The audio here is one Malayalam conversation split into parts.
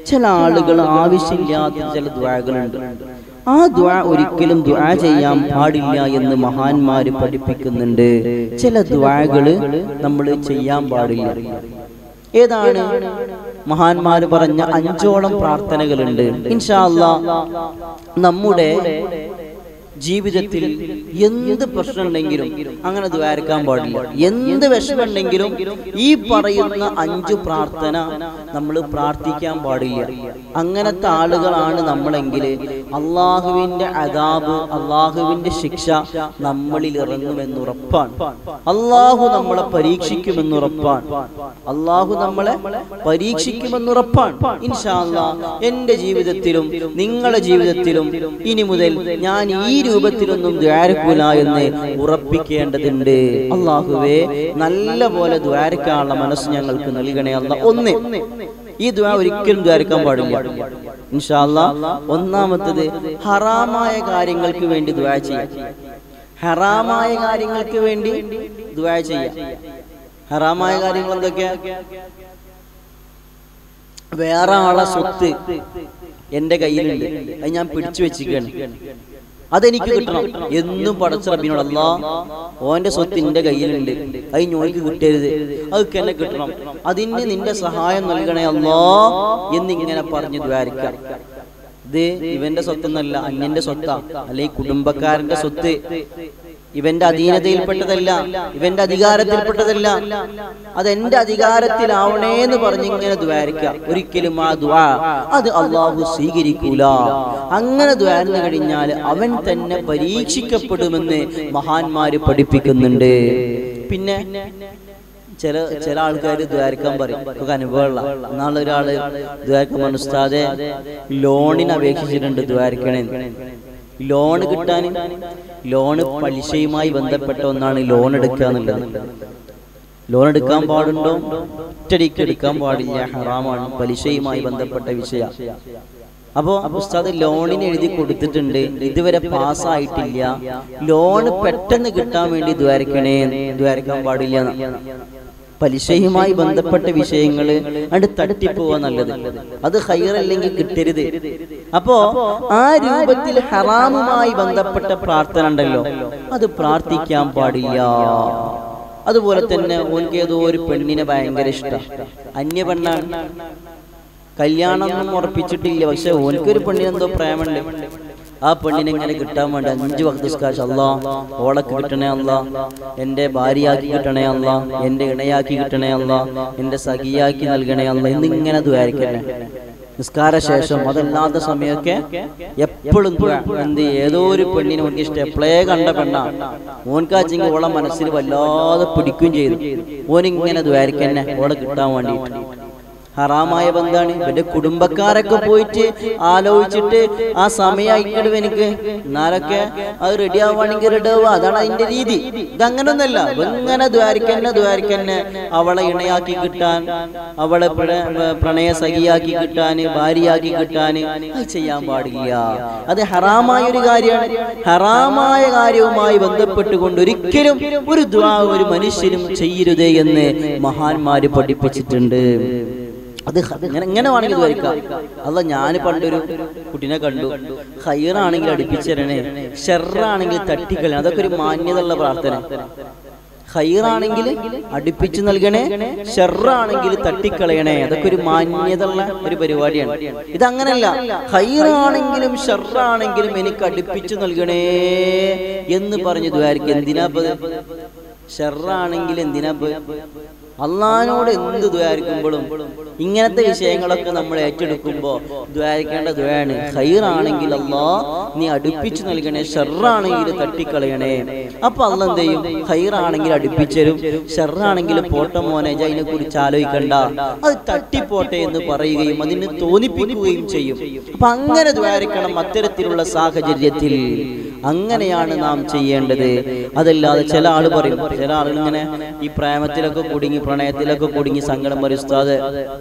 ചില ആളുകൾ ആവശ്യമില്ലാത്ത ചില ദ്വാകളുണ്ട് ആ ദ്വാ ഒരിക്കലും ദ്വാ ചെയ്യാൻ പാടില്ല എന്ന് മഹാന്മാര് പഠിപ്പിക്കുന്നുണ്ട് ചില ദ്വാകള് നമ്മൾ ചെയ്യാൻ പാടില്ല ഏതാണ് മഹാന്മാര് പറഞ്ഞ അഞ്ചോളം പ്രാർത്ഥനകളുണ്ട് ഇൻഷാ അല്ലാ നമ്മുടെ ജീവിതത്തിൽ എന്ത് പ്രശ്നമുണ്ടെങ്കിലും അങ്ങനെ ദ്വാരക്കാൻ പാടില്ല എന്ത് വിഷമുണ്ടെങ്കിലും ഈ പറയുന്ന അഞ്ചു പ്രാർത്ഥന നമ്മൾ പ്രാർത്ഥിക്കാൻ പാടില്ല അങ്ങനത്തെ ആളുകളാണ് നമ്മളെങ്കിൽ അള്ളാഹുവിന്റെ അതാബ് അള്ളാഹുവിന്റെ ശിക്ഷ നമ്മളിൽ ഇറങ്ങുമെന്നുറപ്പാണ് അള്ളാഹു നമ്മളെ പരീക്ഷിക്കുമെന്നുറപ്പാണ് അള്ളാഹു നമ്മളെ പരീക്ഷിക്കുമെന്നുറപ്പാണ് ഇൻഷാ അല്ലാ എന്റെ ജീവിതത്തിലും നിങ്ങളുടെ ജീവിതത്തിലും ഇനി മുതൽ ഞാൻ ഈ രൂപത്തിലൊന്നും ദ്വാരക്കൂല എന്ന് ഉറപ്പിക്കേണ്ടതുണ്ട് അള്ളാഹുവേ നല്ല പോലെ ദ്വാരക്കാനുള്ള മനസ്സ് ഞങ്ങൾക്ക് നൽകണേ അല്ല ഒന്ന് ഈ ദ്വാ ഒരിക്കലും ദ്വാരക്കാൻ പാടില്ല ഇൻഷാല്ല ഒന്നാമത്തത് ഹറാമായ കാര്യങ്ങൾക്ക് വേണ്ടി ദ്വാ ചെയ്യാം ഹറാമായ കാര്യങ്ങൾക്ക് വേണ്ടി ദ്വാ ചെയ്യാം ഹറാമായ കാര്യങ്ങൾ എന്തൊക്കെയാ വേറെ ആളെ സ്വത്ത് എന്റെ കയ്യിലുണ്ട് അത് ഞാൻ പിടിച്ചു വെച്ചിരിക്കുകയാണ് അതെനിക്ക് കിട്ടണം എന്നും പടച്ച റബ്ബിനോട് അല്ലാ ഓന്റെ സ്വത്ത് എന്റെ കയ്യിലുണ്ട് അത് ഞോയ്ക്ക് കിട്ടരുത് അതൊക്കെ എന്നെ കിട്ടണം അതിന് നിന്റെ സഹായം നൽകണേ അല്ലാ എന്നിങ്ങനെ പറഞ്ഞ് ദ്വാരിക്കാം ഇത് ഇവന്റെ സ്വത്തൊന്നല്ല അന്യന്റെ സ്വത്താ അല്ലെ കുടുംബക്കാരന്റെ സ്വത്ത് ഇവന്റെ അധീനതയിൽപ്പെട്ടതല്ല ഇവന്റെ അധികാരത്തിൽപ്പെട്ടതല്ല അത് എന്റെ അധികാരത്തിലാവണേ എന്ന് പറഞ്ഞ് ഇങ്ങനെ ദ്വാരിക്ക ഒരിക്കലും ആ ദ്വാ അത് അള്ളാഹു സ്വീകരിക്കൂല അങ്ങനെ ദ്വാരന്ന് കഴിഞ്ഞാൽ അവൻ തന്നെ പരീക്ഷിക്കപ്പെടുമെന്ന് മഹാന്മാര് പഠിപ്പിക്കുന്നുണ്ട് പിന്നെ ചില ചില ആൾക്കാർ ദ്വാരക്കാൻ പറയും നമുക്ക് അനുഭവമുള്ള എന്നാളെ ഒരാള് ദ്വാരക്കാൻ പറഞ്ഞു ഉസ്താദെ ലോണിന് അപേക്ഷിച്ചിട്ടുണ്ട് ദ്വാരക്കണേ ലോൺ കിട്ടാൻ ലോണ് പലിശയുമായി ബന്ധപ്പെട്ട ഒന്നാണ് ലോൺ എടുക്കുക എന്നുള്ളത് ലോൺ എടുക്കാൻ പാടുണ്ടോ ഒറ്റടിക്ക് എടുക്കാൻ പാടില്ല ഹറാമാണ് പലിശയുമായി ബന്ധപ്പെട്ട വിഷയ അപ്പോ ഉസ്താദ് ലോണിന് എഴുതി കൊടുത്തിട്ടുണ്ട് ഇതുവരെ പാസ്സായിട്ടില്ല ലോൺ പെട്ടെന്ന് കിട്ടാൻ വേണ്ടി ദ്വാരക്കണേ ദ്വാരക്കാൻ പാടില്ല എന്ന്. പലിശയുമായി ബന്ധപ്പെട്ട വിഷയങ്ങൾ അത് തട്ടിപ്പോവാ നല്ലത് അത് ഹൈറല്ലെങ്കിൽ കിട്ടരുത് അപ്പോ ആ രൂപത്തിൽ ഹറാമുമായി ബന്ധപ്പെട്ട പ്രാർത്ഥന ഉണ്ടല്ലോ അത് പ്രാർത്ഥിക്കാൻ പാടില്ല അതുപോലെ തന്നെ ഓൻക്ക് ഏതോ ഒരു പെണ്ണിനെ ഭയങ്കര ഇഷ്ടം അന്യ പെണ്ണാണ് കല്യാണം ഒന്നും ഉറപ്പിച്ചിട്ടില്ല പക്ഷെ ഓൻക്കൊരു പെണ്ണിന് എന്തോ പ്രേമുണ്ട് ആ പെണ്ണിനെ ഇങ്ങനെ കിട്ടാൻ വേണ്ടി അഞ്ച് വക്തസ്കാശ് അല്ല ഓളക്ക് കിട്ടണേ അല്ല എന്റെ ഭാര്യയാക്കി കിട്ടണേ അല്ല എന്റെ ഇണയാക്കി കിട്ടണേ അല്ല എന്റെ സഖിയാക്കി നൽകണേ അല്ല എന്നിങ്ങനെ ദ്വാരിക്കണേ നിസ്കാര ശേഷം അതല്ലാത്ത സമയമൊക്കെ എപ്പോഴും എന്ത് ഏതോ ഒരു പെണ്ണിനെ ഓൻക്ക് ഇഷ്ടം എപ്പോഴേ കണ്ട പെണ്ണാ ഓൻകാച്ചെങ്കിൽ ഓളെ മനസ്സിൽ വല്ലാതെ പിടിക്കുകയും ചെയ്തു ഓനിങ്ങനെ ദ്വാരിക്കന്നെ ഓളെ കിട്ടാൻ വേണ്ടിയിട്ട് ഹറാമായ ബന്ധാണ് ഇവന്റെ കുടുംബക്കാരൊക്കെ പോയിട്ട് ആലോചിച്ചിട്ട് ആ സമയമായിക്കടും എനിക്ക് എന്നാലൊക്കെ അത് റെഡി ആവുകയാണെങ്കിൽ റെഡി ആവുക അതാണ് അതിന്റെ രീതി ഇതങ്ങനൊന്നല്ല ഇങ്ങനെ ദ്വാരിക്കന്നെ ദ്വാരിക്കന്നെ അവളെ ഇണയാക്കി കിട്ടാൻ അവളെ പ്രണ- പ്രണയ സഖിയാക്കി കിട്ടാൻ ഭാര്യയാക്കി കിട്ടാൻ അത് ചെയ്യാൻ പാടില്ല അത് ഹറാമായ ഒരു കാര്യമാണ് ഹറാമായ കാര്യവുമായി ബന്ധപ്പെട്ടുകൊണ്ട് ഒരിക്കലും ഒരു ദ്വാ ഒരു മനുഷ്യനും ചെയ്യരുത് എന്ന് മഹാന്മാര് പഠിപ്പിച്ചിട്ടുണ്ട് അത് ഹ- ഇങ്ങനെ ഇങ്ങനെ വേണമെങ്കിൽ വരിക്കാം അല്ല ഞാൻ പണ്ടൊരു കുട്ടിനെ കണ്ടു ഹൈറാണെങ്കിൽ അടുപ്പിച്ചു തരണേ ഷെറാണെങ്കിൽ തട്ടിക്കളയണം അതൊക്കെ ഒരു മാന്യതയുള്ള പ്രാർത്ഥന ഹൈറാണെങ്കിൽ അടുപ്പിച്ചു നൽകണേ ഷെറാണെങ്കിൽ തട്ടിക്കളയണേ അതൊക്കെ ഒരു മാന്യതയുള്ള ഒരു പരിപാടിയാണ് ഇതങ്ങനല്ല ഹൈറാണെങ്കിലും ഷെറാണെങ്കിലും എനിക്ക് അടുപ്പിച്ചു നൽകണേ എന്ന് പറഞ്ഞു ദ്വാരിക്കും എന്തിനാ ഇപ്പൊ ഇത്? ഷെറാണെങ്കിൽ എന്തിനാ ഇപ്പൊ? അള്ളഹാനോട് എന്ത് ദ്വാരിക്കുമ്പോഴും ഇങ്ങനത്തെ വിഷയങ്ങളൊക്കെ നമ്മൾ ഏറ്റെടുക്കുമ്പോൾ ദ്വാരിക്കേണ്ട ദ്വാണ് ഹൈറാണെങ്കിൽ അല്ലാ നീ അടുപ്പിച്ചു നൽകണേ ഷെറാണെങ്കിൽ തട്ടിക്കളയണേ അപ്പൊ അല്ല എന്ത് ചെയ്യും ഹൈറാണെങ്കിൽ അടുപ്പിച്ചരും ഷെറാണെങ്കിൽ പോട്ടെ മോനെ ജ അതിനെ കുറിച്ച് ആലോചിക്കണ്ട അത് തട്ടിപ്പോട്ടെ എന്ന് പറയുകയും അതിനെ തോന്നിപ്പിക്കുകയും ചെയ്യും അപ്പൊ അങ്ങനെ ദ്വാരിക്കണം അത്തരത്തിലുള്ള സാഹചര്യത്തിൽ അങ്ങനെയാണ് നാം ചെയ്യേണ്ടത് അതല്ലാതെ ചില ആള് പറയും ചില ആളുകൾ ഇങ്ങനെ ഈ പ്രേമത്തിലൊക്കെ കുടുങ്ങി പ്രണയത്തിലൊക്കെ കുടുങ്ങി സങ്കടം പറയും ഉസ്താദ്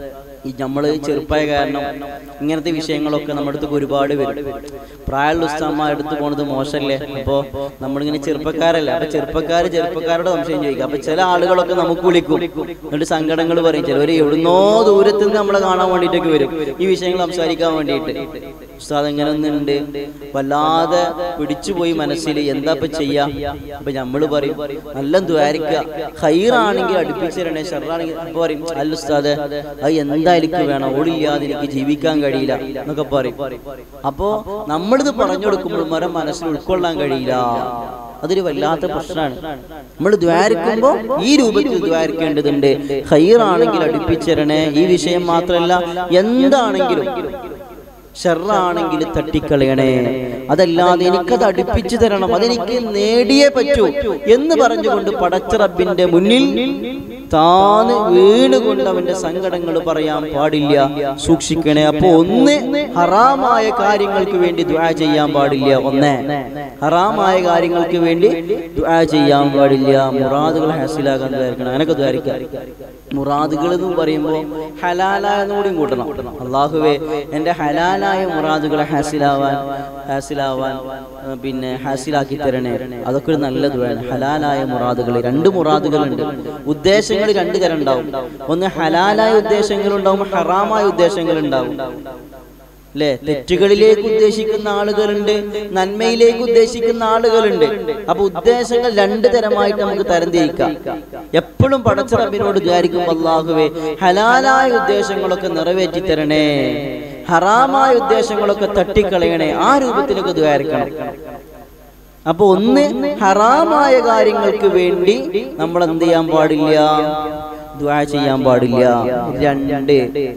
ഈ നമ്മൾ ചെറുപ്പമായ കാരണം ഇങ്ങനത്തെ വിഷയങ്ങളൊക്കെ നമ്മുടെ അടുത്ത് ഒരുപാട് വരും പ്രായമുള്ള ഉസ്താന്മാർ അടുത്ത് പോണത് മോശമല്ലേ അപ്പോൾ നമ്മളിങ്ങനെ ചെറുപ്പക്കാരല്ലേ അപ്പൊ ചെറുപ്പക്കാർ ചെറുപ്പക്കാരോട് സംശയം ചോദിക്കും അപ്പൊ ചില ആളുകളൊക്കെ നമുക്ക് വിളിക്കും എന്നിട്ട് സങ്കടങ്ങൾ പറയും ചിലവർ എവിടുന്നോ ദൂരത്ത് നിന്ന് നമ്മളെ കാണാൻ വേണ്ടിയിട്ടൊക്കെ വരും ഈ വിഷയങ്ങൾ സംസാരിക്കാൻ വേണ്ടിയിട്ട് ഉസ്താദ് എങ്ങനെ ഒന്നുണ്ട് വല്ലാതെ പിടിച്ചുപോയി മനസ്സിൽ എന്താ ഇപ്പൊ ചെയ്യാ അപ്പൊ നമ്മള് പറയും നല്ല ദ്വാരിക്കുക ഹൈറാണെങ്കിൽ അടുപ്പിച്ചിരണേ ഷെറാണെങ്കിൽ അപ്പൊ പറയും അല്ല ഉസ്താദ് അത് എന്താ എനിക്ക് വേണം ഓടില്ലാതെ എനിക്ക് ജീവിക്കാൻ കഴിയില്ല എന്നൊക്കെ പറയും അപ്പോ നമ്മളിത് പറഞ്ഞു കൊടുക്കുമ്പോൾ മരം മനസ്സിൽ ഉൾക്കൊള്ളാൻ കഴിയില്ല അതൊരു വല്ലാത്ത പ്രശ്നമാണ് നമ്മൾ ദ്വാരിക്കുമ്പോ ഈ രൂപത്തിൽ ദ്വാരിക്കേണ്ടതുണ്ട് ഹൈറാണെങ്കിൽ അടുപ്പിച്ചിരണേ ഈ വിഷയം മാത്രമല്ല എന്താണെങ്കിലും ഷെറാണെങ്കിൽ തട്ടിക്കളയണേ അതല്ലാതെ എനിക്കത് അടുപ്പിച്ചു തരണം അതെനിക്ക് നേടിയേ പറ്റൂ എന്ന് പറഞ്ഞുകൊണ്ട് പടച്ച റബ്ബിന്റെ മുന്നിൽ താന്ന് വീണുകൊണ്ട് അവന്റെ സങ്കടങ്ങൾ പറയാൻ പാടില്ല സൂക്ഷിക്കണേ അപ്പൊ ഒന്ന് ഹറാമായ കാര്യങ്ങൾക്ക് വേണ്ടി ദുആ ചെയ്യാൻ പാടില്ല ഒന്ന് ഹറാമായ കാര്യങ്ങൾക്ക് വേണ്ടി ദുആ ചെയ്യാൻ പാടില്ല മുറാദുകൾ ഹാസിലാകാൻ ദ്വാരിക്കണം അങ്ങനൊക്കെ ദ്വാരിക്കാം മുറാദുകൾ എന്ന് പറയുമ്പോൾ ഹലാലായ കൂടിയും കൂട്ടണം അള്ളാഹുവേ എൻ്റെ ഹലാലായ മുറാദുകളെ ഹാസിലാവാൻ ഹാസിലാവാൻ ആ, പിന്നെ ഹാസിലാക്കി തരണേ അതൊക്കെ ഒരു നല്ല ദുആണ് ഹലാലായ മുറാദുകൾ രണ്ട് മുറാദുകളുണ്ട് ഉദ്ദേശങ്ങൾ രണ്ട് തരം ഉണ്ടാവും ഒന്ന് ഹലാലായ ഉദ്ദേശങ്ങൾ ഉണ്ടാവും ഹറാമായ ഉദ്ദേശങ്ങൾ ഉണ്ടാവും അല്ലെ തെറ്റുകളിലേക്ക് ഉദ്ദേശിക്കുന്ന ആളുകളുണ്ട് നന്മയിലേക്ക് ഉദ്ദേശിക്കുന്ന ആളുകളുണ്ട് അപ്പൊ ഉദ്ദേശങ്ങൾ രണ്ട് തരമായിട്ട് നമുക്ക് തരംതിരിക്കാം എപ്പോഴും പടച്ച റബ്ബിനോട് വിചാരിക്കും അള്ളാഹുവേ ഹലാലായ ഉദ്ദേശങ്ങളൊക്കെ നിറവേറ്റി തരണേ ഹറാമായ ഉദ്ദേശങ്ങളൊക്കെ തട്ടിക്കളയണേ ആ രൂപത്തിലൊക്കെ ദ്വാരിക്കണം അപ്പൊ ഒന്ന് ഹറാമായ കാര്യങ്ങൾക്ക് വേണ്ടി നമ്മൾ എന്ത് ചെയ്യാൻ പാടില്ല ദ്വാ ചെയ്യാൻ പാടില്ല രണ്ട്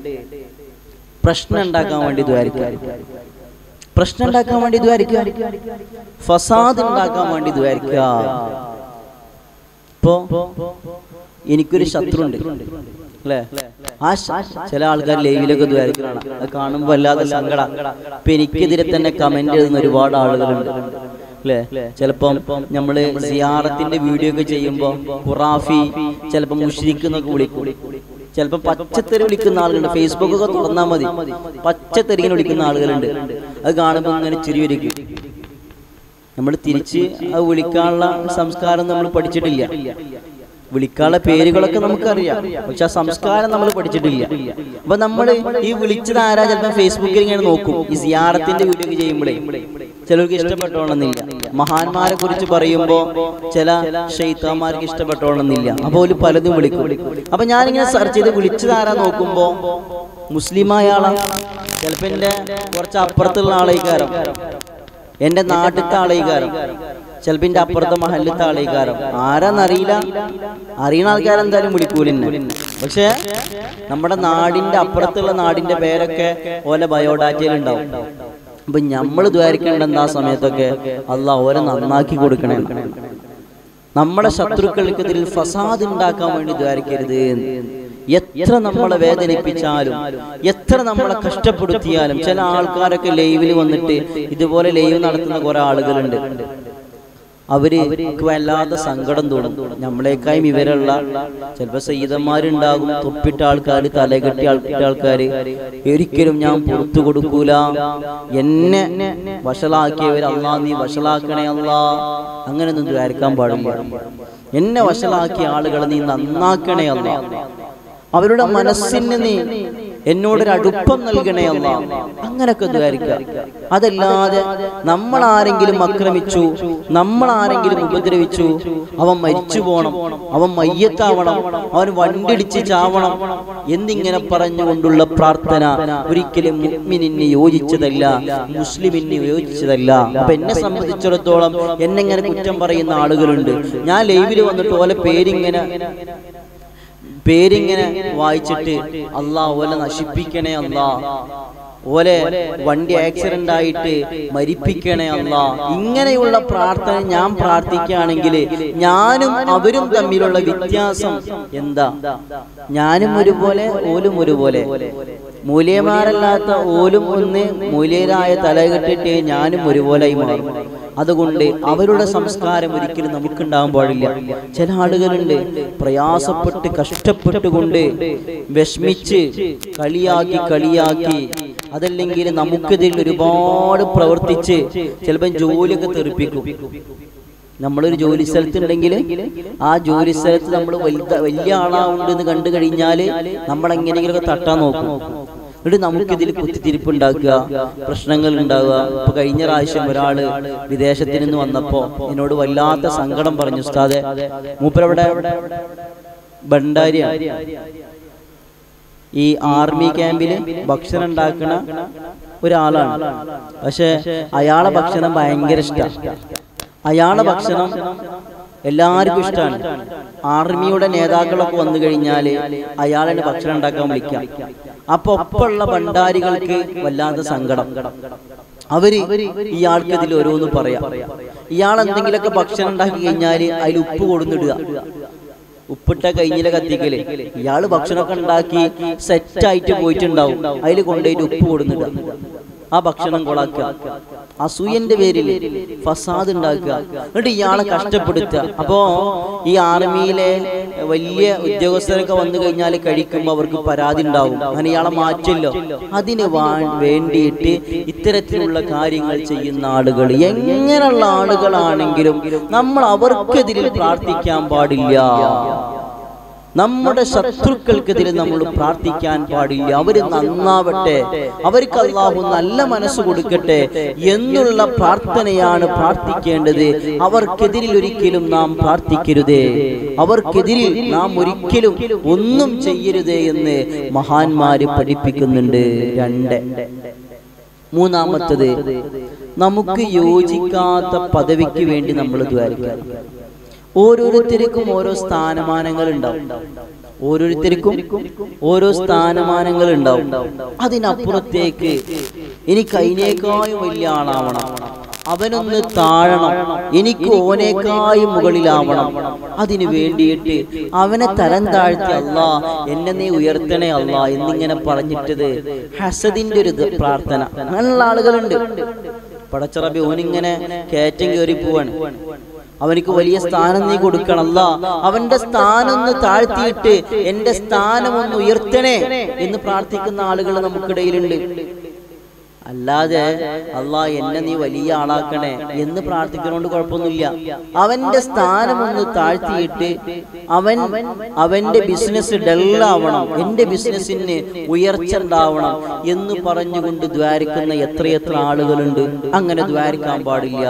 പ്രശ്നം ഉണ്ടാക്കാൻ വേണ്ടി ദ്വാരിക്കുക പ്രശ്നം ഉണ്ടാക്കാൻ വേണ്ടി ദ്വാരിക്കുക ഫസാദ് ഉണ്ടാക്കാൻ വേണ്ടി ദ്വാരിക്കുക ഇപ്പോ എനിക്കൊരു ശത്രു ഉണ്ട് അല്ലേ ആ ശ- ചില ആൾക്കാർ ലൈവിലൊക്കെ ദ്വാരിക്കണം അത് കാണുമ്പോൾ വല്ലാതെ സങ്കട ഇപ്പൊ എനിക്കെതിരെ തന്നെ കമന്റ് എഴുതുന്ന ഒരുപാട് ആളുകളുണ്ട് അല്ലേ ചിലപ്പം നമ്മള് സിയാറത്തിന്റെ വീഡിയോ ഒക്കെ ചെയ്യുമ്പോ ഖുറാഫി ചിലപ്പോ മുഷ്രിഖ് എന്നൊക്കെ വിളിക്കും ചിലപ്പോ പച്ചത്തെറി വിളിക്കുന്ന ആളുകളുണ്ട് ഫേസ്ബുക്ക് ഒക്കെ തുറന്നാൽ മതി പച്ചത്തെറിങ്ങനെ വിളിക്കുന്ന ആളുകളുണ്ട് അത് കാണുമ്പോൾ ഇങ്ങനെ ചിരി വരിക്കും നമ്മൾ തിരിച്ച് അത് വിളിക്കാനുള്ള സംസ്കാരം നമ്മൾ പഠിച്ചിട്ടില്ല വിളിക്കാനുള്ള പേരുകളൊക്കെ നമുക്കറിയാം പക്ഷെ ആ സംസ്കാരം നമ്മൾ പഠിച്ചിട്ടില്ല അപ്പൊ നമ്മൾ ഈ വിളിച്ചത് ആരാ ചിലപ്പോൾ ഫേസ്ബുക്കിൽ ഇങ്ങനെ നോക്കും ഈ സിയാറത്തിന്റെ വീഡിയോ ഒക്കെ ചെയ്യുമ്പോഴേ ചിലർക്ക് ഇഷ്ടപ്പെട്ടോണമെന്നില്ല മഹാന്മാരെ കുറിച്ച് പറയുമ്പോൾ ചില ഷെയ്ത്താന്മാർക്ക് ഇഷ്ടപ്പെട്ടോണമെന്നില്ല അപ്പോൾ ഒരു പലതും വിളിക്കും അപ്പൊ ഞാനിങ്ങനെ സെർച്ച് ചെയ്ത് വിളിച്ചത് ആരാ നോക്കുമ്പോ മുസ്ലിമായ ആളാ ചിലപ്പോ എന്റെ കുറച്ച് അപ്പുറത്തുള്ള ആളേക്കാരം എന്റെ നാട്ടിലത്തെ ആളേക്കാരം ചിലപ്പോ എന്റെ അപ്പുറത്തെ മഹല്ലത്തെ ആളേക്കാരം ആരാന്നറിയില്ല അറിയുന്ന ആൾക്കാരെന്തായാലും വിളിക്കൂലെന്നെ പക്ഷെ നമ്മുടെ നാടിന്റെ അപ്പുറത്തുള്ള നാടിന്റെ പേരൊക്കെ ഓലെ ബയോഡാറ്റയിൽ ഉണ്ടാവും അപ്പൊ നമ്മൾ ദ്വാരിക്കേണ്ട ആ സമയത്തൊക്കെ അല്ല ഓരെ നന്നാക്കി കൊടുക്കണേ നമ്മുടെ ശത്രുക്കൾക്കെതിരിൽ ഫസാദ് ഉണ്ടാക്കാൻ വേണ്ടി ദ്വാരിക്കരുത് എത്ര നമ്മളെ വേദനിപ്പിച്ചാലും എത്ര നമ്മളെ കഷ്ടപ്പെടുത്തിയാലും ചില ആൾക്കാരൊക്കെ ലൈവിൽ വന്നിട്ട് ഇതുപോലെ ലൈവ് നടത്തുന്ന കുറെ ആളുകളുണ്ട് അവര് വല്ലാതെ സങ്കടം തോന്നും നമ്മളെക്കായും ഇവരുള്ള ചിലപ്പോ സയ്യിദന്മാരുണ്ടാകും തൊപ്പിട്ട ആൾക്കാർ തലകെട്ടി ആൾക്കിട്ട ആൾക്കാര് ഒരിക്കലും ഞാൻ പുറത്തു കൊടുക്കൂല എന്നെ വഷളാക്കിയവർ അള്ളാ നീ വഷളാക്കണേ അള്ളാ അങ്ങനെയൊന്നും ദ്വാരിക്കാൻ പാടില്ല എന്നെ വഷളാക്കിയ ആളുകളെ നീ നന്നാക്കണേ അള്ളാ അവരുടെ മനസ്സിന് നീ എന്നോടൊരു അടുപ്പം നൽകണേ അല്ല അങ്ങനൊക്കെ ദ്വാരിക്കുക അതല്ലാതെ നമ്മൾ ആരെങ്കിലും ആക്രമിച്ചു നമ്മൾ ആരെങ്കിലും ഉപദ്രവിച്ചു അവൻ മരിച്ചു പോണം അവൻ മയ്യത്താവണം അവൻ വണ്ടിടിച്ച് ചാവണം എന്നിങ്ങനെ പറഞ്ഞുകൊണ്ടുള്ള പ്രാർത്ഥന ഒരിക്കലും മുഅ്മിനിന് യോജിച്ചതല്ല മുസ്ലിമിന് യോജിച്ചതല്ല അപ്പൊ എന്നെ സംബന്ധിച്ചിടത്തോളം എന്നെ ഇങ്ങനെ കുറ്റം പറയുന്ന ആളുകളുണ്ട് ഞാൻ ലൈവിൽ വന്നിട്ട് ഓലെ പേരിങ്ങനെ പേരിങ്ങനെ വായിച്ചിട്ട് അല്ലാ ഓലെ നശിപ്പിക്കണേ അല്ലാ ഓലെ വണ്ടി ആക്സിഡന്റ് ആയിട്ട് മരിപ്പിക്കണേ അല്ല ഇങ്ങനെയുള്ള പ്രാർത്ഥന ഞാൻ പ്രാർത്ഥിക്കുകയാണെങ്കിൽ ഞാനും അവരും തമ്മിലുള്ള വ്യത്യാസം എന്താ ഞാനും ഒരുപോലെ ഓലും ഒരുപോലെ മൂല്യമാരല്ലാത്ത ഓലും ഒന്ന് മൂല്യരായ തല കെട്ടിട്ട് ഞാനും ഒരുപോലെയായി മാറും അതുകൊണ്ട് അവരുടെ സംസ്കാരം ഒരിക്കലും നമുക്കുണ്ടാകാൻ പാടില്ല ചില ആളുകളുണ്ട് പ്രയാസപ്പെട്ട് കഷ്ടപ്പെട്ടുകൊണ്ട് വിഷമിച്ച് കളിയാക്കി കളിയാക്കി അതല്ലെങ്കിൽ നമുക്കിതിൽ ഒരുപാട് പ്രവർത്തിച്ച് ചിലപ്പോൾ ജോലിയൊക്കെ തെറിപ്പിക്കും നമ്മളൊരു ജോലി സ്ഥലത്തുണ്ടെങ്കിൽ ആ ജോലി സ്ഥലത്ത് നമ്മൾ വലുത വലിയ ആളാവുണ്ട് എന്ന് കണ്ടു കഴിഞ്ഞാൽ നമ്മൾ എങ്ങനെയെങ്കിലുമൊക്കെ തട്ടാൻ നോക്കും എന്നിട്ട് നമുക്കിതിൽ കുത്തിത്തിരിപ്പ് ഉണ്ടാക്കുക പ്രശ്നങ്ങൾ ഉണ്ടാവുക ഇപ്പൊ കഴിഞ്ഞ പ്രാവശ്യം ഒരാള് വിദേശത്തിൽ നിന്ന് വന്നപ്പോ എന്നോട് വല്ലാത്ത സങ്കടം പറഞ്ഞു ഉസ്താദെ മൂപ്പരവിടെ ഭണ്ഡാരിയാണ് ഈ ആർമി ക്യാമ്പില് ഭക്ഷണം ഉണ്ടാക്കുന്ന ഒരാളാണ് പക്ഷെ അയാളെ ഭക്ഷണം ഭയങ്കര ഇഷ്ടമാണ് അയാളെ ഭക്ഷണം എല്ലാവർക്കും ഇഷ്ടമാണ് ആർമിയുടെ നേതാക്കളൊക്കെ വന്നു കഴിഞ്ഞാൽ അയാളെ ഭക്ഷണം ഉണ്ടാക്കാൻ വിളിക്കാം അപ്പൊ ഒപ്പമുള്ള ഭണ്ഡാരികൾക്ക് വല്ലാത്ത സങ്കടം അവര് ഇയാൾക്ക് ഇതിൽ ഓരോന്ന് പറയാം ഇയാൾ എന്തെങ്കിലുമൊക്കെ ഭക്ഷണം ഉണ്ടാക്കി കഴിഞ്ഞാൽ അതിൽ ഉപ്പ് കൊടുന്നിടുക ഉപ്പിട്ട കഴിഞ്ഞിലെ കത്തിക്കല് ഇയാള് ഭക്ഷണമൊക്കെ ഉണ്ടാക്കി സെറ്റായിട്ട് പോയിട്ടുണ്ടാവും അതിൽ കൊണ്ടുപോയിട്ട് ഉപ്പ് കൊടുന്നിടുക ആ ഭക്ഷണം കൊളാക്കുക അസൂയന്റെ പേരിൽ ഫസാദ് ഉണ്ടാക്കുക എന്നിട്ട് ഇയാളെ കഷ്ടപ്പെടുത്തുക അപ്പോ ഈ ആർമിയിലെ വലിയ ഉദ്യോഗസ്ഥരൊക്കെ വന്നു കഴിഞ്ഞാൽ കഴിക്കുമ്പോൾ അവർക്ക് പരാതി ഉണ്ടാവും അങ്ങനെ ഇയാളെ മാറ്റല്ലോ അതിന് വാ- വേണ്ടിയിട്ട് ഇത്തരത്തിലുള്ള കാര്യങ്ങൾ ചെയ്യുന്ന ആളുകൾ എങ്ങനെയുള്ള ആളുകളാണെങ്കിലും നമ്മൾ അവർക്കെതിരിൽ പ്രാർത്ഥിക്കാൻ പാടില്ല നമ്മുടെ ശത്രുക്കൾക്കെതിരെ നമ്മൾ പ്രാർത്ഥിക്കാൻ പാടില്ല അവര് നന്നാവട്ടെ അവർക്ക് അള്ളാഹു നല്ല മനസ്സ് കൊടുക്കട്ടെ എന്നുള്ള പ്രാർത്ഥനയാണ് പ്രാർത്ഥിക്കേണ്ടത് അവർക്കെതിരിൽ ഒരിക്കലും നാം പ്രാർത്ഥിക്കരുതേ അവർക്കെതിരിൽ നാം ഒരിക്കലും ഒന്നും ചെയ്യരുതേ എന്ന് മഹാന്മാര് പഠിപ്പിക്കുന്നുണ്ട് രണ്ട് മൂന്നാമത്തത് നമുക്ക് യോജിക്കാത്ത പദവിക്ക് വേണ്ടി നമ്മൾ ദ്വാരിക്കാം ഓരോരുത്തർക്കും ഓരോ സ്ഥാനമാനങ്ങൾ ഉണ്ടാവും ഓരോരുത്തർക്കും ഓരോ സ്ഥാനമാനങ്ങൾ ഉണ്ടാവും അതിനപ്പുറത്തേക്ക് എനിക്ക് അതിനേക്കാളും വലിയ ആളാവണം അവനൊന്ന് താഴണം എനിക്ക് ഓനേക്കായും മുകളിലാവണം അതിനു വേണ്ടിയിട്ട് അവനെ തരം താഴ്ത്തി അല്ലാ എന്നെ നീ ഉയർത്തണേ അല്ലാ എന്നിങ്ങനെ പറഞ്ഞിട്ടത് ഹസദിന്റെ ഒരു ഇത് പ്രാർത്ഥന അങ്ങനെയുള്ള ആളുകളുണ്ട് പടച്ചറബി ഓനിങ്ങനെ കയറ്റം കയറി പോവാണ് അവനിക്ക് വലിയ സ്ഥാനം നീ കൊടുക്കണല്ല അവന്റെ സ്ഥാനം ഒന്ന് താഴ്ത്തിയിട്ട് എന്റെ സ്ഥാനം ഒന്ന് ഉയർത്തണേ എന്ന് പ്രാർത്ഥിക്കുന്ന ആളുകൾ നമുക്കിടയിലുണ്ട് അല്ലാതെ അല്ലാ എന്നെ നീ വലിയ ആളാക്കണേ എന്ന് പ്രാർത്ഥിക്കുന്നതുകൊണ്ട് കുഴപ്പമൊന്നുമില്ല അവന്റെ സ്ഥാനം ഒന്ന് താഴ്ത്തിയിട്ട് അവൻ അവന്റെ ബിസിനസ് ഡല്ലാവണം എന്റെ ബിസിനസ്സിന് ഉയർച്ച ഉണ്ടാവണം എന്ന് പറഞ്ഞുകൊണ്ട് ദ്വാരിക്കുന്ന എത്രയെത്ര ആളുകളുണ്ട് അങ്ങനെ ദ്വാരിക്കാൻ പാടില്ല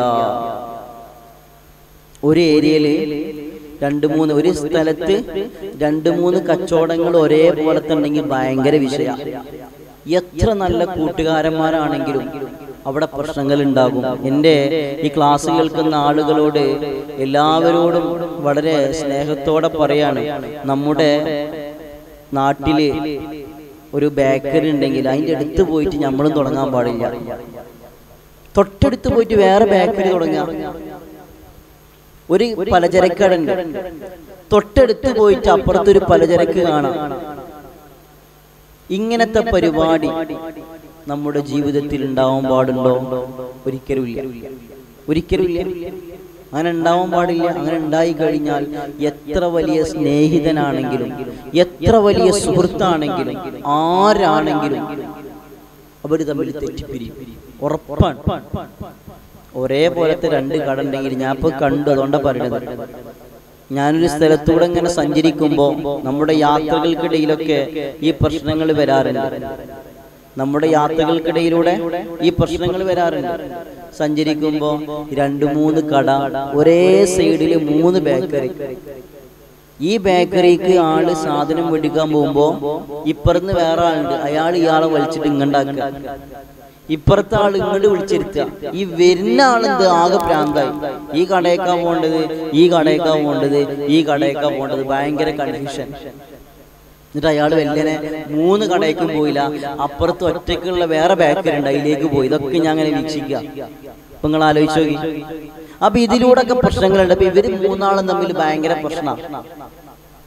ഒരു ഏരിയയില് രണ്ട് മൂന്ന് ഒരു സ്ഥലത്ത് രണ്ട് മൂന്ന് കച്ചവടങ്ങൾ ഒരേപോലെ ഉണ്ടെങ്കിൽ ഭയങ്കര വിഷയ എത്ര നല്ല കൂട്ടുകാരന്മാരാണെങ്കിലും അവിടെ പ്രശ്നങ്ങൾ ഉണ്ടാകും എൻ്റെ ഈ ക്ലാസ് കേൾക്കുന്ന ആളുകളോട് എല്ലാവരോടും വളരെ സ്നേഹത്തോടെ പറയാണ് നമ്മുടെ നാട്ടില് ഒരു ബേക്കറി ഉണ്ടെങ്കിൽ അതിൻ്റെ അടുത്ത് പോയിട്ട് നമ്മളും തുടങ്ങാൻ പാടില്ല തൊട്ടടുത്ത് പോയിട്ട് വേറെ ബേക്കറി തുടങ്ങാം ഒരു പലചരക്കടുണ്ട് തൊട്ടടുത്ത് പോയിട്ട് അപ്പുറത്തൊരു പലചരക്ക് കാണാം ഇങ്ങനത്തെ പരിപാടി നമ്മുടെ ജീവിതത്തിൽ ഉണ്ടാവാൻ പാടുണ്ടോ ഒരിക്കലുമില്ല ഒരിക്കലുമില്ല അങ്ങനെ ഉണ്ടാവാൻ പാടില്ല അങ്ങനെ ഉണ്ടായി കഴിഞ്ഞാൽ എത്ര വലിയ സ്നേഹിതനാണെങ്കിലും എത്ര വലിയ സുഹൃത്താണെങ്കിലും ആരാണെങ്കിലും അവർ തമ്മിൽ തെറ്റിപ്പിരിയും ഉറപ്പാണ് ഒരേപോലത്തെ രണ്ട് കട ഉണ്ടെങ്കിൽ ഞാൻ ഇപ്പൊ കണ്ടു അതുകൊണ്ടാ പറയുന്നത് ഞാനൊരു സ്ഥലത്തൂടെ ഇങ്ങനെ സഞ്ചരിക്കുമ്പോൾ നമ്മുടെ യാത്രകൾക്കിടയിലൊക്കെ ഈ പ്രശ്നങ്ങൾ വരാറുണ്ട് നമ്മുടെ യാത്രകൾക്കിടയിലൂടെ ഈ പ്രശ്നങ്ങൾ വരാറുണ്ട് സഞ്ചരിക്കുമ്പോൾ രണ്ട് മൂന്ന് കട ഒരേ സൈഡിൽ മൂന്ന് ബേക്കറി ഈ ബേക്കറിക്ക് ആള് സാധനം മേടിക്കാൻ പോകുമ്പോ ഇപ്പുറന്ന് വേറെ ആളുണ്ട് അയാൾ ഇയാളെ വലിച്ചിട്ട് ഇങ്ങണ്ടാക്കുക ഇപ്പുറത്തെ ആൾ ഇങ്ങോട്ട് വിളിച്ചിരുത്തുക ഈ വരുന്ന ആളെന്ത് ആകെ പ്രാന്തായി ഈ കടയേക്കാ പോണ്ടത് ഈ കടയേക്കാ പോണ്ടത് ഈ കടയേക്കാ പോണ്ടത് ഭയങ്കര കൺഫ്യൂഷൻ എന്നിട്ട് അയാൾ വെല്ലനെ മൂന്ന് കടയ്ക്കും പോയില്ല അപ്പുറത്ത് ഒറ്റയ്ക്കുള്ള വേറെ ബേക്കറി ഉണ്ട് അതിലേക്ക് പോയി ഇതൊക്കെ ഞാൻ അങ്ങനെ വീക്ഷിക്കുക അപ്പൊ നിങ്ങൾ ആലോചിച്ച് നോക്കി അപ്പൊ ഇതിലൂടെ ഒക്കെ പ്രശ്നങ്ങളുണ്ട് അപ്പൊ ഇവര് മൂന്നാളും തമ്മിൽ ഭയങ്കര പ്രശ്നമാണ്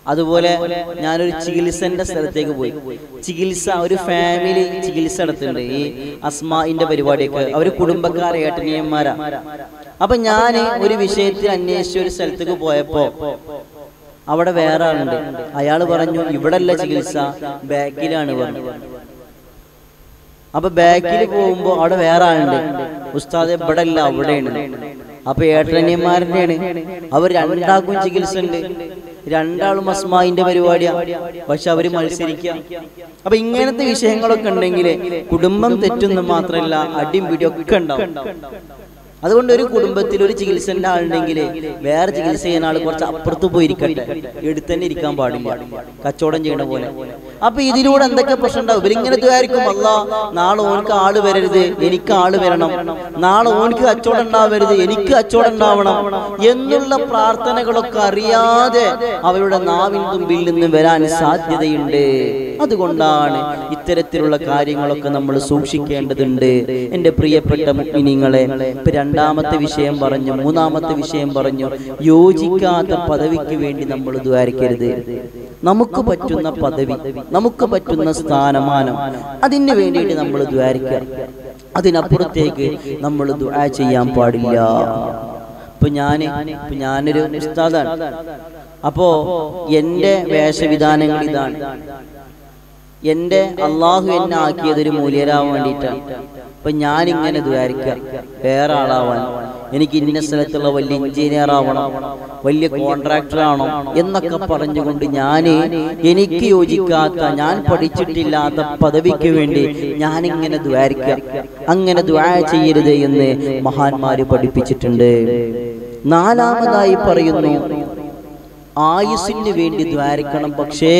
അതുപോലെ ഞാനൊരു ചികിത്സന്റെ സ്ഥലത്തേക്ക് പോയി ചികിത്സ ഒരു ഫാമിലി ചികിത്സ നടത്തുന്നുണ്ട് ഈ അസ്മാഇന്റെ പരിപാടിയൊക്കെ അവര് കുടുംബക്കാരെ ഏട്ടനിയന്മാരാ അപ്പൊ ഞാൻ ഒരു വിഷയത്തിൽ അന്വേഷിച്ച ഒരു സ്ഥലത്തേക്ക് പോയപ്പോ അവിടെ വേറെ ആളുണ്ട് അയാൾ പറഞ്ഞു ഇവിടെ അല്ല ചികിത്സ ബാക്കിലാണ് പറഞ്ഞു അപ്പൊ ബാക്കിൽ പോകുമ്പോ അവിടെ വേറെ ആളുണ്ട് ഉസ്താദ് ഇവിടെ അല്ല അവിടെയാണ് അപ്പൊ ഏട്ടനിയന്മാരുടെയാണ് അവർ രണ്ടാൾക്കും ചികിത്സ ഉണ്ട് രണ്ടാളും അസ്മായിന്റെ പരിപാടിയാ പക്ഷെ അവര് മത്സരിക്കാം അപ്പൊ ഇങ്ങനത്തെ വിഷയങ്ങളൊക്കെ ഉണ്ടെങ്കിൽ കുടുംബം തെറ്റുന്ന മാത്രമല്ല അടിയും പിടിയും ഒക്കെ ഉണ്ടാവും അതുകൊണ്ട് ഒരു കുടുംബത്തിൽ ഒരു ചികിത്സന്റെ ആളുണ്ടെങ്കിൽ വേറെ ചികിത്സ ചെയ്യുന്ന ആൾ കുറച്ച് അപ്പുറത്ത് പോയി ഇരിക്കട്ടെ എടുത്ത് തന്നെ ഇരിക്കാൻ പാടില്ല കച്ചവടം ചെയ്യണ പോലെ അപ്പൊ ഇതിലൂടെ എന്തൊക്കെ പ്രശ്നം ഉണ്ടാവും ഇവരിങ്ങനെ വിചാരിക്കും അല്ല നാളെ ഓനക്ക് ആള് വരരുത് എനിക്ക് ആള് വരണം നാളെ ഓനക്ക് കച്ചവടം ഉണ്ടാവരുത് എനിക്ക് കച്ചവടം ഉണ്ടാവണം എന്നുള്ള പ്രാർത്ഥനകളൊക്കെ അറിയാതെ അവരുടെ നാവിൻ തുമ്പിൽ നിന്ന് വരാൻ സാധ്യതയുണ്ട് അതുകൊണ്ടാണ് ഇത്തരത്തിലുള്ള കാര്യങ്ങളൊക്കെ നമ്മൾ സൂക്ഷിക്കേണ്ടതുണ്ട് എൻ്റെ പ്രിയപ്പെട്ട മുഗ്മിനിങ്ങളെ ഇപ്പൊ രണ്ടാമത്തെ വിഷയം പറഞ്ഞു മൂന്നാമത്തെ വിഷയം പറഞ്ഞു യോജിക്കാത്ത പദവിക്ക് വേണ്ടി നമ്മൾ ദ്വാരിക്കരുത് നമുക്ക് പറ്റുന്ന പദവി നമുക്ക് പറ്റുന്ന സ്ഥാനമാനം അതിന് വേണ്ടിയിട്ട് നമ്മൾ ദ്വാരിക്കുക അതിനപ്പുറത്തേക്ക് നമ്മൾ ദുആ ചെയ്യാൻ പാടില്ല ഇപ്പൊ ഞാന് ഇപ്പൊ ഞാനൊരു ഉസ്താദാണ് അപ്പോ എന്റെ വേഷവിധാനങ്ങൾ ഇതാണ് എന്റെ അള്ളാഹു എന്നെ ആക്കിയത് ഒരു മൂല്യരാവാൻ വേണ്ടിയിട്ടാണ് അപ്പൊ ഞാൻ ഇങ്ങനെ ദ്വാരിക്കുക വേറെ ആളാവാൻ എനിക്ക് ഇന്ന സ്ഥലത്തുള്ള വലിയ എഞ്ചിനീയർ ആവണം വലിയ കോൺട്രാക്ടർ ആണോ എന്നൊക്കെ പറഞ്ഞുകൊണ്ട് ഞാൻ എനിക്ക് യോജിക്കാത്ത ഞാൻ പഠിച്ചിട്ടില്ലാത്ത പദവിക്ക് വേണ്ടി ഞാൻ ഇങ്ങനെ ദ്വാരിക്കുക അങ്ങനെ ദ്വാ ചെയ്യരുത് എന്ന് മഹാന്മാര് പഠിപ്പിച്ചിട്ടുണ്ട് നാലാമതായി പറയുന്നു ആയുസിന് വേണ്ടി ദ്വാരിക്കണം പക്ഷേ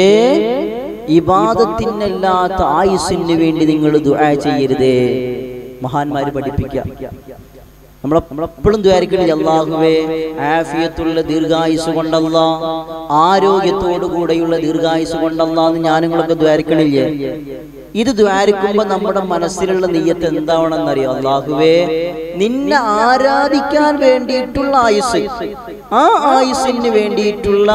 ഇബാദത്തിനല്ലാത്ത ആയുസിന് വേണ്ടി നിങ്ങൾ ദുആ ചെയ്യരുതേ മഹാന്മാര് പഠിപ്പിക്കാം നമ്മളെ നമ്മളെപ്പോഴും ദ്വാരിക്കണേ അള്ളാഹുവേ ആഫിയത്തുള്ള ദീർഘായുസ് കൊണ്ടല്ല ആരോഗ്യത്തോടു കൂടെയുള്ള ദീർഘായുസ് കൊണ്ടല്ല എന്ന് ഞാനുങ്ങളൊക്കെ ദ്വാരിക്കണില്ലേ ഇത് ദ്വാരിക്കുമ്പോ നമ്മുടെ മനസ്സിലുള്ള നെയ്യത്ത് എന്താവണമെന്നറിയോ അള്ളാഹുവേ നിന്നെ ആരാധിക്കാൻ വേണ്ടിയിട്ടുള്ള ആയുസ് ആ ആയുസിന് വേണ്ടിയിട്ടുള്ള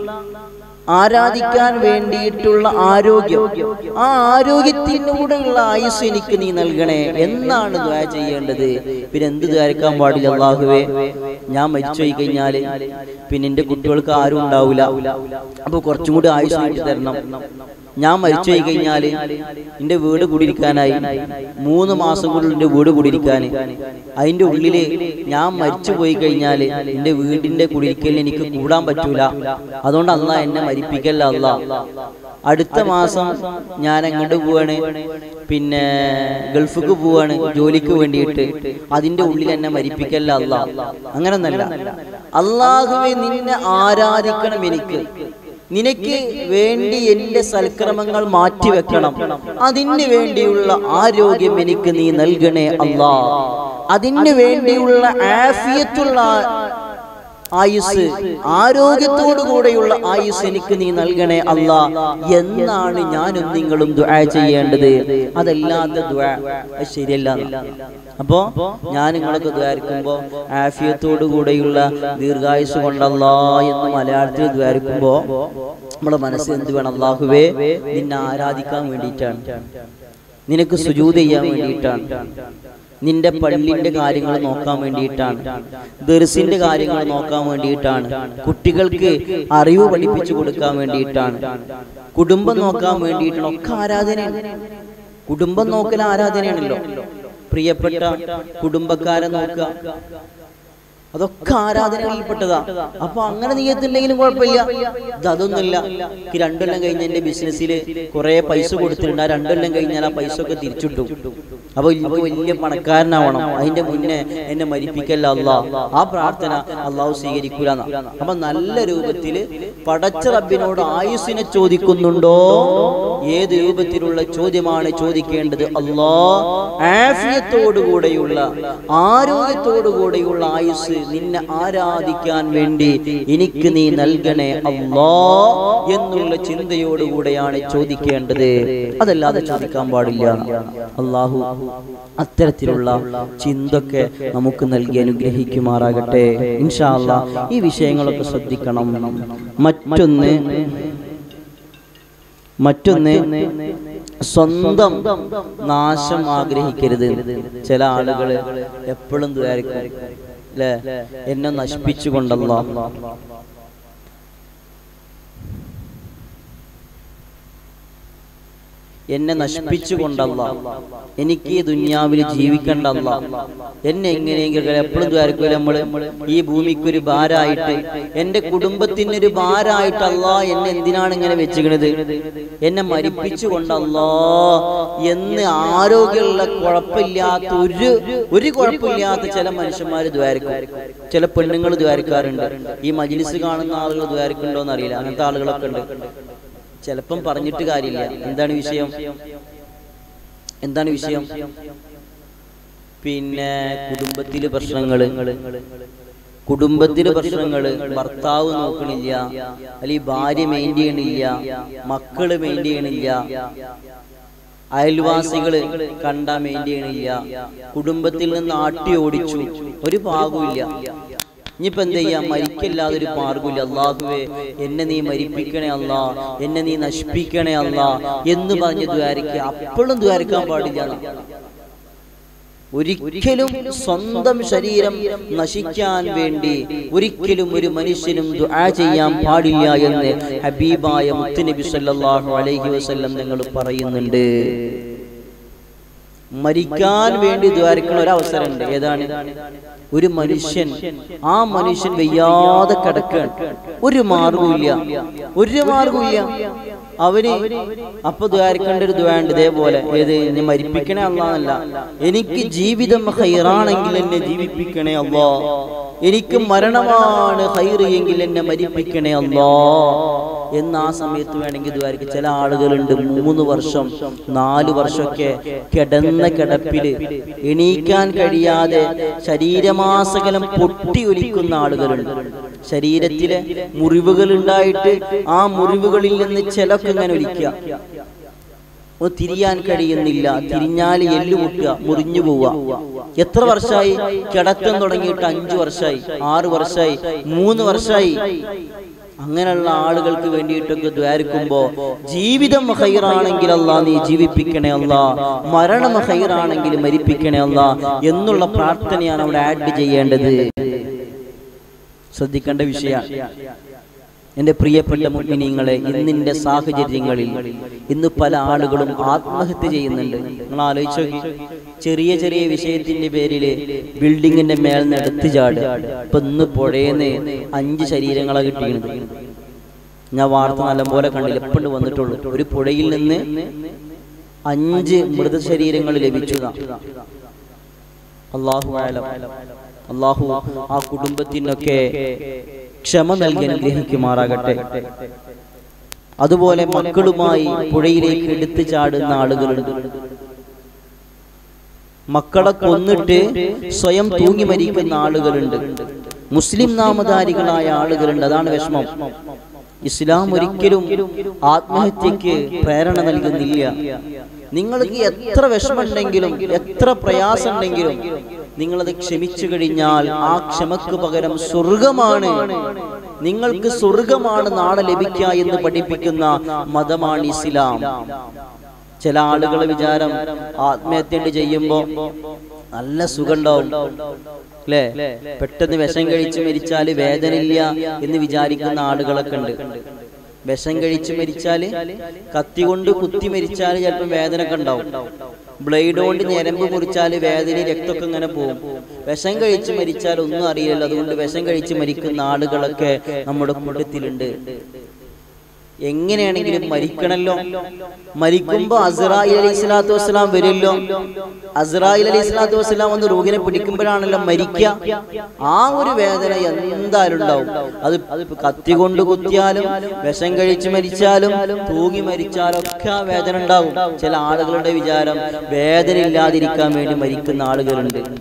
ആരാധിക്കാൻ വേണ്ടിയിട്ടുള്ള ആരോഗ്യം ആ ആരോഗ്യത്തിനൂടെയുള്ള ആയുസ് എനിക്ക് നീ നൽകണേ എന്നാണ് ദ്വാ ചെയ്യേണ്ടത് പിന്നെ എന്ത് ദ്വാരിക്കാൻ പാടില്ല അള്ളാഹുവേ ഞാൻ മരിച്ചു പോയി കഴിഞ്ഞാല് പിന്നെ എന്റെ കുട്ടികൾക്ക് ആരും ഉണ്ടാവില്ല അപ്പൊ കുറച്ചും കൂടി ആയുസ് നീട്ടി തരണം ഞാൻ മരിച്ചു പോയി കഴിഞ്ഞാല് എന്റെ വീട് കുടിയിരിക്കാനായി മൂന്ന് മാസം കൊണ്ട് എന്റെ വീട് കുടിയിരിക്കാൻ അതിന്റെ ഉള്ളില് ഞാൻ മരിച്ചു പോയി കഴിഞ്ഞാല് എന്റെ വീടിന്റെ കുടിയിരിക്കലിന് എനിക്ക് കൂടാൻ പറ്റൂല അതുകൊണ്ട് അല്ല എന്നെ മരിപ്പിക്കല്ല അല്ല അടുത്ത മാസം ഞാൻ എങ്ങോട്ട് പോവാണ് പിന്നെ ഗൾഫിക്ക് പോവാണ് ജോലിക്ക് വേണ്ടിയിട്ട് അതിന്റെ ഉള്ളിൽ എന്നെ മരിപ്പിക്കല്ല അല്ല അങ്ങനൊന്നല്ല അള്ളാഹുവെ നിന്നെ ആരാധിക്കണം എനിക്ക് നിനക്ക് വേണ്ടി എന്റെ സൽക്രമങ്ങൾ മാറ്റിവെക്കണം അതിന് വേണ്ടിയുള്ള ആരോഗ്യം എനിക്ക് നീ നൽകണേ അല്ലാ അതിന് വേണ്ടിയുള്ള ആഫിയത്തുള്ള ആയുസ് ആരോഗ്യത്തോടു കൂടെയുള്ള ആയുസ് എനിക്ക് നീ നൽകണേ അല്ല എന്നാണ് ഞാനും നിങ്ങളും ദുആ ചെയ്യേണ്ടത് അതല്ലാത്ത ദുആ അത് ശരിയല്ല അപ്പോ ഞാൻ നിങ്ങളൊക്കെ ദ്വാരിക്കുമ്പോ ആഫിയത്തോടു കൂടെയുള്ള ദീർഘായുസ് കൊണ്ടല്ല എന്ന് മലയാളത്തിൽ ദ്വാരിക്കുമ്പോ നമ്മുടെ മനസ്സ് എന്ത് വേണം അള്ളാഹുവേ നിന്നെ ആരാധിക്കാൻ വേണ്ടിയിട്ടാണ് നിനക്ക് സുജൂത് ചെയ്യാൻ വേണ്ടിയിട്ടാണ് നിന്റെ പള്ളിന്റെ കാര്യങ്ങൾ നോക്കാൻ വേണ്ടിയിട്ടാണ് ദർസിന്റെ കാര്യങ്ങൾ നോക്കാൻ വേണ്ടിയിട്ടാണ് കുട്ടികൾക്ക് അറിവ് പഠിപ്പിച്ചു കൊടുക്കാൻ വേണ്ടിയിട്ടാണ് കുടുംബം നോക്കാൻ വേണ്ടിയിട്ടാണ് ഒക്കെ ആരാധനയാണ് കുടുംബം നോക്കൽ ആരാധനയാണല്ലോ പ്രിയപ്പെട്ട കുടുംബക്കാരെ നോക്കുക അതൊക്കെ ആരാധനകളിൽപ്പെട്ടതാ അപ്പൊ അങ്ങനെ നീയത്തില്ലെങ്കിലും കുഴപ്പമില്ല ഇത് അതൊന്നുമില്ല എനിക്ക് രണ്ടൊല്ലം കഴിഞ്ഞ എന്റെ ബിസിനസ്സിൽ കുറെ പൈസ കൊടുത്തിട്ടുണ്ട് ആ രണ്ടൊല്ലം കഴിഞ്ഞാൽ ആ പൈസ ഒക്കെ തിരിച്ചിട്ടു അപ്പൊ എനിക്ക് വലിയ പണക്കാരനാവണം അതിന്റെ മുന്നേ എന്നെ മരിപ്പിക്കല്ല അല്ല ആ പ്രാർത്ഥന അള്ളാഹു സ്വീകരിക്കൂല അപ്പൊ നല്ല രൂപത്തില് പടച്ച റബ്ബിനോട് ആയുസിനെ ചോദിക്കുന്നുണ്ടോ ഏത് രൂപത്തിലുള്ള ചോദ്യമാണ് ചോദിക്കേണ്ടത് അല്ലാ ആഫിയത്തോടുകൂടെയുള്ള ആരോഗ്യത്തോടുകൂടെയുള്ള ആയുസ് നിന്നെ ആരാധിക്കാൻ വേണ്ടി എനിക്ക് നീ നൽകണേ അല്ലാ എന്നുള്ള ചിന്തയോടുകൂടെയാണ് ചോദിക്കേണ്ടത് അതല്ലാതെ ചോദിക്കാൻ പാടില്ല അള്ളാഹു അത്തരത്തിലുള്ള ചിന്തൊക്കെ നമുക്ക് നൽകി അനുഗ്രഹിക്കുമാറാകട്ടെ ഇൻഷാ അല്ലാ ഈ വിഷയങ്ങളൊക്കെ ശ്രദ്ധിക്കണം മറ്റൊന്ന് മറ്റൊന്ന് സ്വന്തം നാശം ആഗ്രഹിക്കരുത് ചില ആളുകൾ എപ്പോഴും വിചാരിക്കും അല്ലേ എന്നെ നശിപ്പിച്ചുകൊണ്ടല്ല എന്നെ നശിപ്പിച്ചുകൊണ്ടല്ല എനിക്ക് ഈ ദുന്യാവിൽ ജീവിക്കണ്ടല്ല എന്നെ എങ്ങനെയെങ്കിലും എപ്പോഴും ദ്വാരക്കൂല നമ്മള് ഈ ഭൂമിക്ക് ഒരു ഭാരമായിട്ട് എന്റെ കുടുംബത്തിന് ഒരു ഭാരമായിട്ടല്ല എന്നെ എന്തിനാണ് ഇങ്ങനെ വെച്ചുകണത് എന്നെ മരിപ്പിച്ചുകൊണ്ടല്ലോ എന്ന് ആരോഗ്യമുള്ള കുഴപ്പമില്ലാത്ത ഒരു ഒരു കുഴപ്പമില്ലാത്ത ചില മനുഷ്യന്മാർ ദ്വാരക്കും ചില പെണ്ണുങ്ങൾ ദ്വാരക്കാറുണ്ട് ഈ മജിലിസ് കാണുന്ന ആളുകൾ ദ്വാരക്കുണ്ടോ എന്ന് അറിയില്ല അങ്ങനത്തെ ആളുകളൊക്കെ ഉണ്ട് ചിലപ്പം പറഞ്ഞിട്ട് കാര്യമില്ല എന്താണ് വിഷയം എന്താണ് വിഷയം പിന്നെ കുടുംബത്തില് പ്രശ്നങ്ങള് കുടുംബത്തില് പ്രശ്നങ്ങള് ഭർത്താവ് നോക്കണില്ല അല്ലെങ്കിൽ ഭാര്യ മെയിൻ ചെയ്യണില്ല മക്കള് മെയിൻ ചെയ്യണില്ല അയൽവാസികള് കണ്ടാ മെയിൻ ചെയ്യണില്ല കുടുംബത്തിൽ നിന്ന് ആട്ടി ഓടിച്ചു ഒരു ഭാഗമില്ല ഇനിയിപ്പോ എന്ത് ചെയ്യാം മരിക്കല്ലാതെ ഒരു മാർഗമില്ല അള്ളാഹുവേ എന്നെ നീ മരിപ്പിക്കണേ അല്ല എന്നെ നീ നശിപ്പിക്കണേ അല്ല എന്ന് പറഞ്ഞ് ദ്വാരിക്കുക അപ്പോഴും ദ്വാരിക്കാൻ പാടില്ല ഒരിക്കലും സ്വന്തം ശരീരം നശിക്കാൻ വേണ്ടി ഒരിക്കലും ഒരു മനുഷ്യനും ദുആ ചെയ്യാൻ പാടില്ല എന്ന് ഹബീബായ മുത്തുനബി സല്ലല്ലാഹു അലൈഹി വസല്ലം നിങ്ങൾ പറയുന്നുണ്ട് മരിക്കാൻ വേണ്ടി ദ്വാരിക്കുന്ന ഒരു അവസരമുണ്ട് ഏതാണ് ഒരു മനുഷ്യൻ ആ മനുഷ്യൻ വയ്യാതെ കിടക്കുകയാണ് ഒരു മാർഗമില്ല ഒരു മാർഗമില്ല അവന് അപ്പൊ ദ്വാരിക്കേണ്ട ഒരു ദ്വാണ്ട് ഇതേപോലെ ഏത് എന്നെ മരിപ്പിക്കണേ അല്ലാന്നല്ല എനിക്ക് ജീവിതം ഹൈറാണെങ്കിൽ എന്നെ ജീവിപ്പിക്കണേ അല്ലാ എനിക്ക് മരണമാണ് ഹൈറ് എങ്കിൽ എന്നെ മരിപ്പിക്കണേ അല്ലാ എന്ന് ആ സമയത്ത് വേണമെങ്കിൽ ദ്വാരിക്കും ചില ആളുകളുണ്ട് മൂന്ന് വർഷം നാല് വർഷമൊക്കെ കിടന്ന കിടപ്പില് എണീക്കാൻ കഴിയാതെ ശരീരമാസകലം പൊട്ടി ഒലിക്കുന്ന ആളുകളുണ്ട് ശരീരത്തിലെ മുറിവുകൾ ഉണ്ടായിട്ട് ആ മുറിവുകളിൽ നിന്ന് ചിലക്ക് ഇങ്ങനെ ഒലിക്കുക ഒന്ന് തിരിയാൻ കഴിയുന്നില്ല തിരിഞ്ഞാൽ എല്ലു മുട്ടുക മുറിഞ്ഞു പോവുക എത്ര വർഷമായി കിടത്തം തുടങ്ങിയിട്ട് അഞ്ചു വർഷമായി ആറ് വർഷമായി മൂന്ന് വർഷമായി അങ്ങനെയുള്ള ആളുകൾക്ക് വേണ്ടിയിട്ടൊക്കെ ദ്വാരിക്കുമ്പോ ജീവിതം ഹൈറാണെങ്കിൽ അല്ല നീ ജീവിപ്പിക്കണേ അല്ല മരണം ഹൈറാണെങ്കിൽ മരിപ്പിക്കണേ അല്ല എന്നുള്ള പ്രാർത്ഥനയാണ് അവിടെ ആഡ് ചെയ്യേണ്ടത് ശ്രദ്ധിക്കേണ്ട വിഷയമാണ് എന്റെ പ്രിയപ്പെട്ട മുഗ്മിനീങ്ങളെ ഇന്നിന്റെ സാഹചര്യങ്ങളിൽ ഇന്ന് പല ആളുകളും ആത്മഹത്യ ചെയ്യുന്നുണ്ട് നിങ്ങൾ ആലോചിച്ച് നോക്കി ചെറിയ ചെറിയ വിഷയത്തിന്റെ പേരില് ബിൽഡിങ്ങിന്റെ മേൽ എടുത്ത് ചാട് ഇപ്പൊ ഇന്ന് പുഴയെന്ന് അഞ്ച് ശരീരങ്ങളെ കിട്ടിയത് ഞാൻ വാർത്ത നല്ലപോലെ കണ്ടില്ല എപ്പോഴും വന്നിട്ടുള്ളൂ ഒരു പുഴയിൽ നിന്ന് അഞ്ച് മൃതശരീരങ്ങൾ ലഭിച്ചതാ അള്ളാഹു ആലം അള്ളാഹു ആ കുടുംബത്തിനൊക്കെ ക്ഷമ നൽകി അനുഗ്രഹിക്കുമാറാകട്ടെ അതുപോലെ മക്കളുമായി പുഴയിലേക്ക് എടുത്തു ചാടുന്ന ആളുകളുണ്ട് മക്കളെ കൊന്നിട്ട് സ്വയം തൂങ്ങി മരിക്കുന്ന ആളുകളുണ്ട് മുസ്ലിം നാമധാരികളായ ആളുകളുണ്ട് അതാണ് വിഷമം ഇസ്ലാം ഒരിക്കലും ആത്മഹത്യക്ക് പ്രേരണ നൽകുന്നില്ല നിങ്ങൾക്ക് എത്ര വിഷമുണ്ടെങ്കിലും എത്ര പ്രയാസമുണ്ടെങ്കിലും നിങ്ങളത് ക്ഷമിച്ചു കഴിഞ്ഞാൽ ആ ക്ഷമക്ക് പകരം സ്വർഗമാണ് നിങ്ങൾക്ക് സ്വർഗമാണ് നാളെ ലഭിക്കുക എന്ന് പഠിപ്പിക്കുന്ന മതമാണ് ഇസ്ലാം ചില ആളുകൾ വിചാരം ആത്മഹത്യ ചെയ്യുമ്പോ നല്ല സുഖമുണ്ടാവും അല്ലേ പെട്ടെന്ന് വിഷം കഴിച്ച് മരിച്ചാല് വേദനയില്ല എന്ന് വിചാരിക്കുന്ന ആളുകളൊക്കെ ഉണ്ട് വിഷം കഴിച്ച് മരിച്ചാല് കത്തി കൊണ്ട് കുത്തി മരിച്ചാല് ചിലപ്പോൾ വേദന ഒക്കെ ഉണ്ടാവും ബ്ലേഡ് കൊണ്ട് ഞരമ്പ് മുറിച്ചാല് വേദന രക്തമൊക്കെ ഇങ്ങനെ പോകും വിഷം കഴിച്ച് മരിച്ചാൽ ഒന്നും അറിയില്ലല്ലോ അതുകൊണ്ട് വിഷം കഴിച്ച് മരിക്കുന്ന ആളുകളൊക്കെ നമ്മുടെ കൂട്ടത്തിലുണ്ട് എങ്ങനെയാണെങ്കിലും മരിക്കണല്ലോ മരിക്കുമ്പോ അസ്രായിൽ അലൈഹി സ്വലാത്തു വസ്സലാം വരുമല്ലോ അസ്രായിൽ അലൈഹി സ്വലാത്തു വസ്സലാം വന്ന് റൂഹിനെ പിടിക്കുമ്പോഴാണല്ലോ മരിക്കുക ആ ഒരു വേദന എന്തായാലും ഉണ്ടാവും അത് കത്തി കൊണ്ട് കുത്തിയാലും വിഷം കഴിച്ച് മരിച്ചാലും തൂങ്ങി മരിച്ചാലും ഒക്കെ ആ വേദന ഉണ്ടാവും ചില ആളുകളുടെ വിചാരം വേദന ഇല്ലാതിരിക്കാൻ വേണ്ടി മരിക്കുന്ന ആളുകളുണ്ട്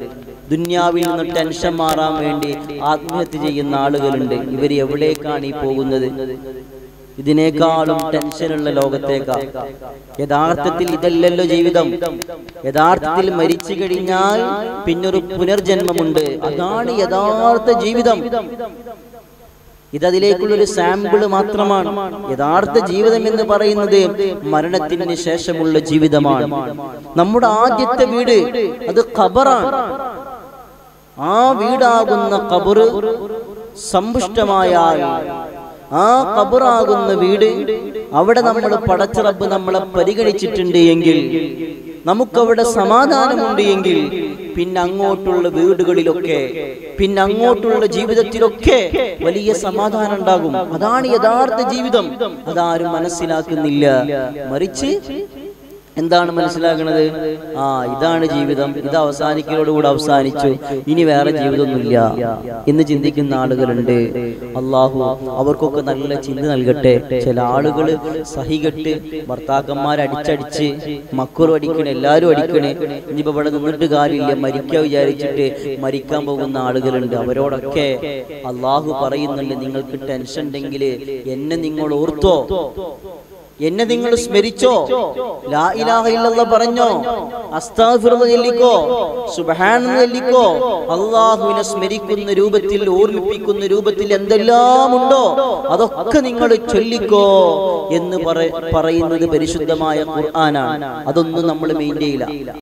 ദുന്യാവിൽ നിന്ന് ടെൻഷൻ മാറാൻ വേണ്ടി ആത്മഹത്യ ചെയ്യുന്ന ആളുകളുണ്ട് ഇവർ എവിടേക്കാണ് ഈ പോകുന്നത് ഇതിനേക്കാളും ടെൻഷനുള്ള ലോകത്തേക്കാ യഥാർത്ഥത്തിൽ ഇതല്ലല്ലോ ജീവിതം യഥാർത്ഥത്തിൽ മരിച്ചു കഴിഞ്ഞാൽ പിന്നൊരു പുനർജന്മമുണ്ട് അതാണ് യഥാർത്ഥ ജീവിതം ഇതതിലേക്കുള്ളൊരു സാമ്പിള് മാത്രമാണ് യഥാർത്ഥ ജീവിതം എന്ന് പറയുന്നത് മരണത്തിന് ശേഷമുള്ള ജീവിതമാണ് നമ്മുടെ ആദ്യത്തെ വീട് അത് ഖബറാണ് ആ വീടാകുന്ന ഖബറ് സമ്പുഷ്ടമായാൽ ആ ഖബറാകുന്ന വീട് അവിടെ നമ്മൾ പടച്ചിറപ്പ് നമ്മളെ പരിഗണിച്ചിട്ടുണ്ട് എങ്കിൽ നമുക്കവിടെ സമാധാനമുണ്ട് എങ്കിൽ പിന്നെ അങ്ങോട്ടുള്ള വീടുകളിലൊക്കെ പിന്നെ അങ്ങോട്ടുള്ള ജീവിതത്തിലൊക്കെ വലിയ സമാധാനം ഉണ്ടാകും അതാണ് യഥാർത്ഥ ജീവിതം അതാരും മനസ്സിലാക്കുന്നില്ല മറിച്ച് എന്താണ് മനസ്സിലാക്കുന്നത് ആ ഇതാണ് ജീവിതം ഇത് അവസാനിക്കലോടുകൂടെ അവസാനിച്ചു ഇനി വേറെ ജീവിതമൊന്നുമില്ല എന്ന് ചിന്തിക്കുന്ന ആളുകളുണ്ട് അള്ളാഹു അവർക്കൊക്കെ നല്ല ചിന്ത നൽകട്ടെ ചില ആളുകൾ സഹികെട്ട് ഭർത്താക്കന്മാർ അടിച്ചടിച്ച് മക്കളും അടിക്കണേ എല്ലാവരും അടിക്കണേ ഇനിയിപ്പോ ഇവിടെ നിന്നിട്ട് കാര്യമില്ല മരിക്കാൻ വിചാരിച്ചിട്ട് മരിക്കാൻ പോകുന്ന ആളുകളുണ്ട് അവരോടൊക്കെ അള്ളാഹു പറയുന്നുണ്ട് നിങ്ങൾക്ക് ടെൻഷൻ ഉണ്ടെങ്കിൽ എന്നെ നിങ്ങൾ ഓർത്തോ എന്നെ നിങ്ങൾ സ്മരിച്ചോ ലാ ഇലാഹ ഇല്ലല്ലാഹ് പറഞ്ഞോ അസ്താഗ്ഫിറുല്ലാഹ് ചൊല്ലിക്കോ സുബ്ഹാനല്ലാഹ് ചൊല്ലിക്കോ അള്ളാഹുവിനെ സ്മരിക്കുന്ന രൂപത്തിൽ ഓർമ്മിപ്പിക്കുന്ന രൂപത്തിൽ എന്തെല്ലാം ഉണ്ടോ അതൊക്കെ നിങ്ങൾ ചൊല്ലിക്കോ എന്ന് പറ- പറയുന്നത് പരിശുദ്ധമായ ഖുർആനാണ് അതൊന്നും നമ്മൾ മെയിൻ ചെയ്യില്ല